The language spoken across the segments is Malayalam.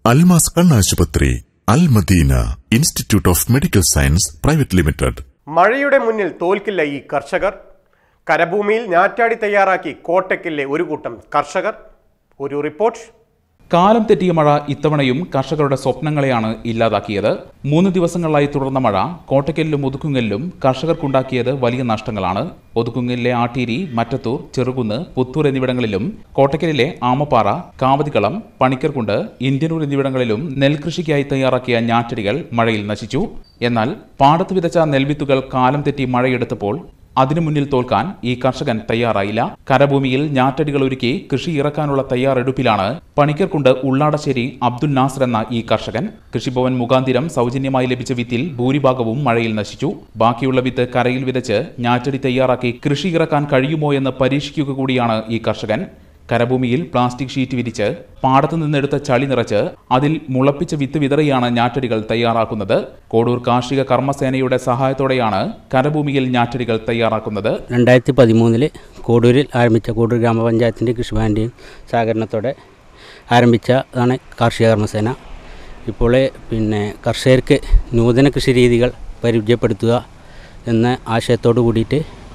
അൽമാസ് കണ്ണാശുപത്രി Al Madina institute of medical science private limited മഴയുടെ മുന്നിൽ തോൽക്കില്ല ഈ കർഷകർ കരഭൂമിയിൽ ഞാറ്റാടി തയ്യാറാക്കി കോട്ടയ്ക്കില്ലേ ഒരു കൂട്ടം കർഷകർ ഒരു റിപ്പോർട്ട് കാലം തെറ്റിയ മഴ ഇത്തവണയും കർഷകരുടെ സ്വപ്നങ്ങളെയാണ് ഇല്ലാതാക്കിയത് മൂന്ന് ദിവസങ്ങളായി തുടർന്ന മഴ കോട്ടയ്ക്കലിലും ഒതുക്കുങ്ങലിലും കർഷകർക്കുണ്ടാക്കിയത് വലിയ നഷ്ടങ്ങളാണ് ഒതുക്കുങ്ങലിലെ ആട്ടീരി മറ്റത്തൂർ ചെറുകുന്ന് പുത്തൂർ എന്നിവിടങ്ങളിലും കോട്ടയ്ക്കലിലെ ആമപ്പാറ കാവതികളം പണിക്കർകുണ്ട് ഇന്ത്യനൂർ എന്നിവിടങ്ങളിലും നെൽകൃഷിക്കായി തയ്യാറാക്കിയ ഞാറ്റടികൾ മഴയിൽ നശിച്ചു എന്നാൽ പാടത്ത് വിതച്ച നെൽവിത്തുകൾ കാലം തെറ്റി മഴയെടുത്തപ്പോൾ അതിനു മുന്നിൽ തോൽക്കാൻ ഈ കർഷകൻ തയ്യാറായില്ല കരഭൂമിയിൽ ഞാറ്റടികൾ ഒരുക്കി കൃഷി ഇറക്കാനുള്ള തയ്യാറെടുപ്പിലാണ് പണിക്കർക്കുണ്ട് ഉള്ളാടശ്ശേരി അബ്ദുൽ നാസർ എന്ന ഈ കർഷകൻ കൃഷിഭവൻ മുഖാന്തിരം സൗജന്യമായി ലഭിച്ച വിത്തിൽ ഭൂരിഭാഗവും മഴയിൽ നശിച്ചു ബാക്കിയുള്ള വിത്ത് കരയിൽ വിതച്ച് ഞാറ്റടി തയ്യാറാക്കി കൃഷി ഇറക്കാൻ കഴിയുമോ എന്ന് പരീക്ഷിക്കുക കൂടിയാണ് ഈ കർഷകൻ കരഭൂമിയിൽ പ്ലാസ്റ്റിക് ഷീറ്റ് വിരിച്ച് പാടത്തു നിന്നെടുത്ത ചളി നിറച്ച് അതിൽ മുളപ്പിച്ച വിത്ത് വിതറിയാണ് ഞാറ്റടികൾ തയ്യാറാക്കുന്നത് കോടൂർ കാർഷിക കർമ്മസേനയുടെ സഹായത്തോടെയാണ് കരഭൂമിയിൽ ഞാറ്റടികൾ തയ്യാറാക്കുന്നത് രണ്ടായിരത്തി പതിമൂന്നിൽ കോടൂരിൽ ആരംഭിച്ച കോടൂർ ഗ്രാമപഞ്ചായത്തിൻ്റെ കൃഷിഭവൻ്റെയും സഹകരണത്തോടെ ആരംഭിച്ചതാണ് കാർഷിക കർമ്മസേന ഇപ്പോൾ പിന്നെ കർഷകർക്ക് നൂതന കൃഷി രീതികൾ പരിചയപ്പെടുത്തുക എന്ന ആശയത്തോട് കൂടിയിട്ട്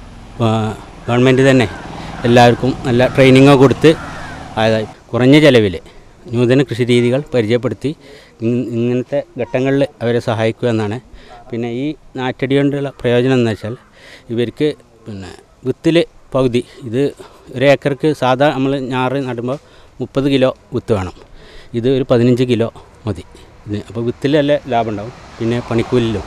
ഗവൺമെൻറ് തന്നെ എല്ലാവർക്കും നല്ല ട്രെയിനിങ്ങോ കൊടുത്ത് അതായത് കുറഞ്ഞ ചിലവിൽ നൂതന കൃഷി രീതികൾ പരിചയപ്പെടുത്തി ഇങ്- ഇങ്ങനത്തെ ഘട്ടങ്ങളിൽ അവരെ സഹായിക്കുക എന്നാണ് പിന്നെ ഈ നാറ്റടി കൊണ്ടുള്ള പ്രയോജനം എന്ന് വെച്ചാൽ ഇവർക്ക് പിന്നെ വിത്തിൽ പകുതി ഇത് ഒരു ഏക്കർക്ക് സാധാ നമ്മൾ ഞാറ് നടുമ്പോൾ മുപ്പത് കിലോ വിത്ത് വേണം ഇത് ഒരു പതിനഞ്ച് കിലോ മതി ഇത് അപ്പോൾ വിത്തിൽ നല്ല ലാഭം ഉണ്ടാവും പിന്നെ പണിക്കൂലിലും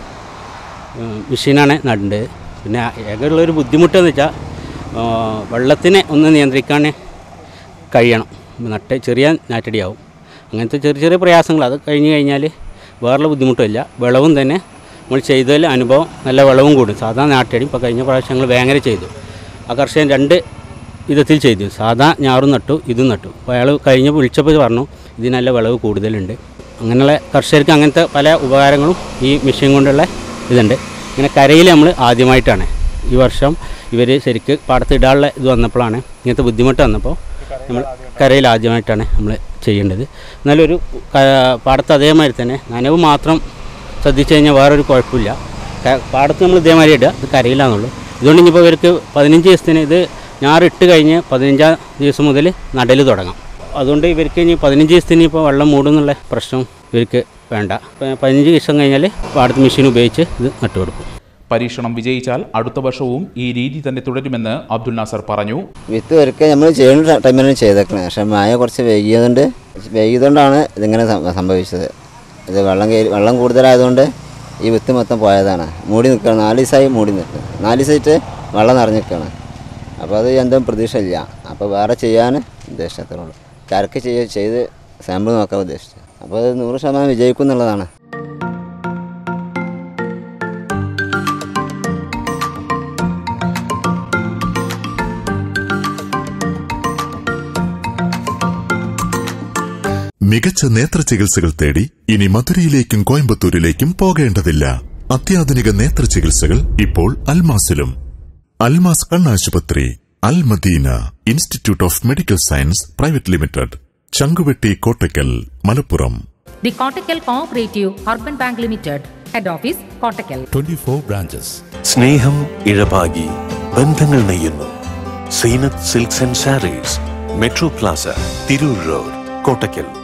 ഏഹ് മെഷീനാണ് നടേണ്ടത് പിന്നെ ഏകമുള്ളൊരു ബുദ്ധിമുട്ടെന്ന് വെച്ചാൽ ഏഹ് വെള്ളത്തിനെ ഒന്ന് നിയന്ത്രിക്കാൻ കഴിയണം നട്ട് ചെറിയ നാറ്റടിയാവും അങ്ങനത്തെ ചെറിയ ചെറിയ പ്രയാസങ്ങൾ അത് കഴിഞ്ഞ് കഴിഞ്ഞാൽ വേറെ ബുദ്ധിമുട്ടില്ല വിളവും തന്നെ നമ്മൾ ചെയ്തതിൽ അനുഭവം നല്ല വിളവും കൂടും സാധാ നാട്ടടി ഇപ്പോൾ കഴിഞ്ഞ പ്രാവശ്യം ഞങ്ങൾ വേങ്ങര ചെയ്തു ആ കർഷകൻ രണ്ട് വിധത്തിൽ ചെയ്തു സാധാ ഞാറും നട്ടു ഇതും നട്ടു അപ്പോൾ അയാൾ കഴിഞ്ഞ് വിളിച്ചപ്പോൾ പറഞ്ഞു ഇതിന് നല്ല വിളവ് കൂടുതലുണ്ട് അങ്ങനെയുള്ള കർഷകർക്ക് അങ്ങനത്തെ പല ഉപകാരങ്ങളും ഈ മെഷീൻ കൊണ്ടുള്ള ഇതുണ്ട് ഇങ്ങനെ കരയിൽ നമ്മൾ ആദ്യമായിട്ടാണ് ഈ വർഷം ഇവർ ശരിക്ക് പാടത്ത് ഇടാനുള്ള ഇത് വന്നപ്പോഴാണ് ഇങ്ങനത്തെ ബുദ്ധിമുട്ട് വന്നപ്പോൾ നമ്മൾ കരയിൽ ആദ്യമായിട്ടാണ് നമ്മൾ ചെയ്യേണ്ടത് എന്നാലൊരു ക- പാടത്ത് അതേമാതിരി തന്നെ നനവ് മാത്രം ശ്രദ്ധിച്ചു കഴിഞ്ഞാൽ വേറൊരു കുഴപ്പമില്ല ക- പാടത്ത് നമ്മൾ ഇതേമാതിരി ഇടുക ഇത് കരയിലാണെന്നുള്ളൂ ഇതുകൊണ്ട് ഇനിയിപ്പോൾ ഇവർക്ക് പതിനഞ്ച് ദിവസത്തിന് ഇത് ഞാറിട്ട് കഴിഞ്ഞ് പതിനഞ്ചാം ദിവസം മുതൽ നടൽ തുടങ്ങാം അതുകൊണ്ട് ഇവർക്ക് ഇനി പതിനഞ്ച് ദിവസത്തിന് ഇപ്പോൾ വെള്ളം മൂടുന്നുള്ള പ്രശ്നം ഇവർക്ക് വേണ്ട പ- പതിനഞ്ച് ദിവസം കഴിഞ്ഞാൽ പാടത്ത് മെഷീൻ ഉപയോഗിച്ച് ഇത് നട്ടുകൊടുക്കും പരീക്ഷണം വിജയിച്ചാൽ അടുത്ത വർഷവും ഈ രീതി തന്നെ തുടരുമെന്ന് അബ്ദുൽ നാസർ പറഞ്ഞു വിത്ത് ഒരുക്കുക നമ്മൾ ചെയ്യുന്ന ടൈമിലാണ് ചെയ്തേക്കണത് പക്ഷേ മഴ കുറച്ച് വൈകിയതുകൊണ്ട് വൈകിയതുകൊണ്ടാണ് ഇതിങ്ങനെ സം- സംഭവിച്ചത് ഇത് വെള്ളം കയറി വെള്ളം കൂടുതലായതുകൊണ്ട് ഈ വിത്ത് മൊത്തം പോയതാണ് മൂടി നിൽക്കുകയാണ് നാല് ദിവസമായി മൂടി നിൽക്കുക നാല് ദിവസമായിട്ട് വെള്ളം നിറഞ്ഞു നിൽക്കുകയാണ് അപ്പോൾ അത് എന്തും പ്രതീക്ഷ ഇല്ല അപ്പോൾ വേറെ ചെയ്യാൻ ഉദ്ദേശത്തോളൂ ചരക്ക് ചെയ്യ ചെയ്ത് സാമ്പിൾ നോക്കാൻ ഉദ്ദേശിച്ചത് അപ്പോൾ അത് നൂറ് ശതമാനം വിജയിക്കും എന്നുള്ളതാണ് മികച്ച നേത്ര ചികിത്സകൾ തേടി ഇനി മധുരയിലേക്കും കോയമ്പത്തൂരിലേക്കും പോകേണ്ടതില്ല അത്യാധുനിക നേത്ര ചികിത്സകൾ ഇപ്പോൾ അൽമാസിലും അൽമാസ് കണ്ണാശുപത്രി Al Madina institute of medical science private limited Changuvetty Kottakkal Malappuram The Kottakkal Cooperative Urban Bank Limited, Head Office, Kottakkal. 24 branches. സ്നേഹം ഇഴപാകി ബന്ധങ്ങൾ നെയ്യുന്നു Seenath silks and sarees metro plaza Tirur road Kottakkal